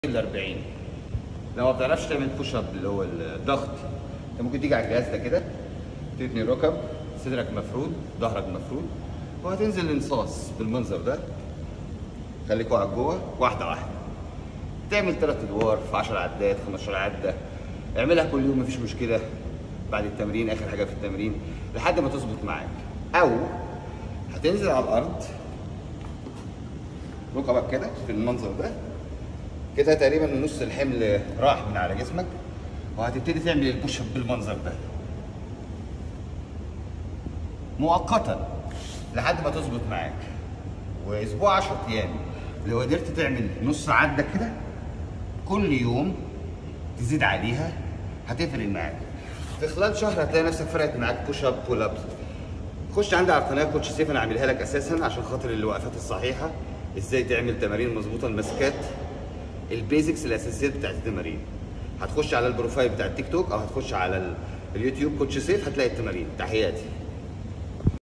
ال 40 لو ما بتعرفش تعمل بوش اب اللي هو الضغط انت ممكن تيجي على الجهاز ده كده تتني الركب صدرك مفرود ظهرك مفرود وهتنزل انصاص بالمنظر ده خليك واقع جوه واحده واحده تعمل ثلاث ادوار في 10 عدات 15 عده اعملها كل يوم مفيش مشكله بعد التمرين اخر حاجه في التمرين لحد ما تظبط معاك او هتنزل على الارض ركبك كده في المنظر ده كده تقريبا نص الحمل راح من على جسمك وهتبتدي تعمل البوش اب بالمنظر ده مؤقتا لحد ما تظبط معاك واسبوع 10 ايام لو قدرت تعمل نص عده كده كل يوم تزيد عليها هتفرق معاك في خلال شهر هتلاقي نفسك فرقت معاك بوش اب بول اب خش عندي على القناه كوتش سيف انا عاملها لك اساسا عشان خاطر الوقفات الصحيحه ازاي تعمل تمارين مظبوطه المسكات البيزكس الاساسيات بتاعت التمارين هتخش على البروفايل بتاع التيك توك او هتخش على ال- اليوتيوب كوتش سيف هتلاقي التمارين تحياتي